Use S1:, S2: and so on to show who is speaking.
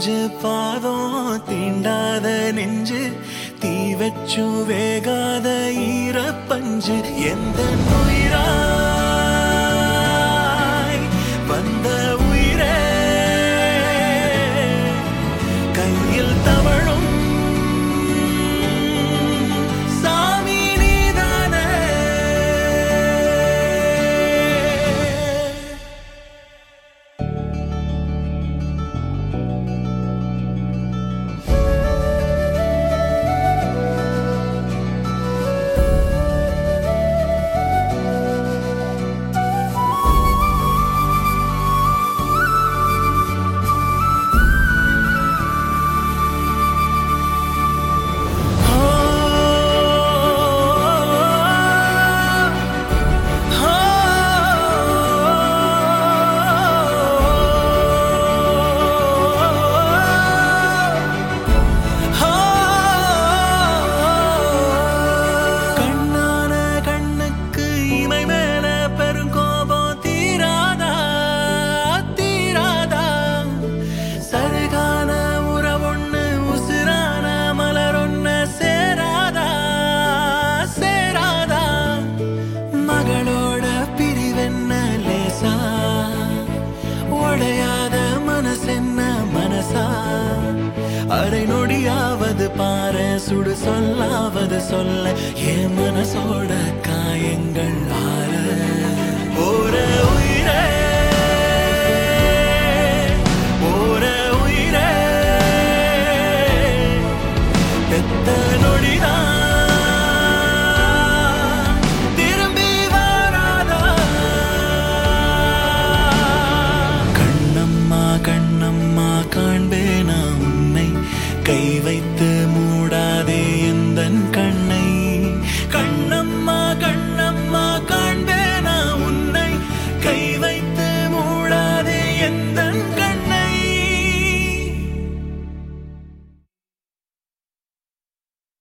S1: அஞ்சு பாதம் தீண்டாத நெஞ்சு தீ வச்சு வேகாத ஈரப்பஞ்சு எந்த உயிராய் வந்த உயிரே கையில் தவழும் சாமி நீதானே கண்ணான கண்ணுக்கு இமை மேல பெருங்கோபம் தீராதா தீராதா சருகான உறவொண்ணு உசுரான மலரொண்ணு சேராதா சேராதா மகளோட பிரிவென்ன லேசா உடையாத மனசென்ன மனசா அரை நொடியாவது பாரு சுடு சொல்லாவது சொல்ல என் மனசோட காயங்கள் ஆற ஓர உயிரே ஓர உயிரே பெத்த நொடிதான் திரும்பி வராதா கண்ணம்மா கண்ணம்மா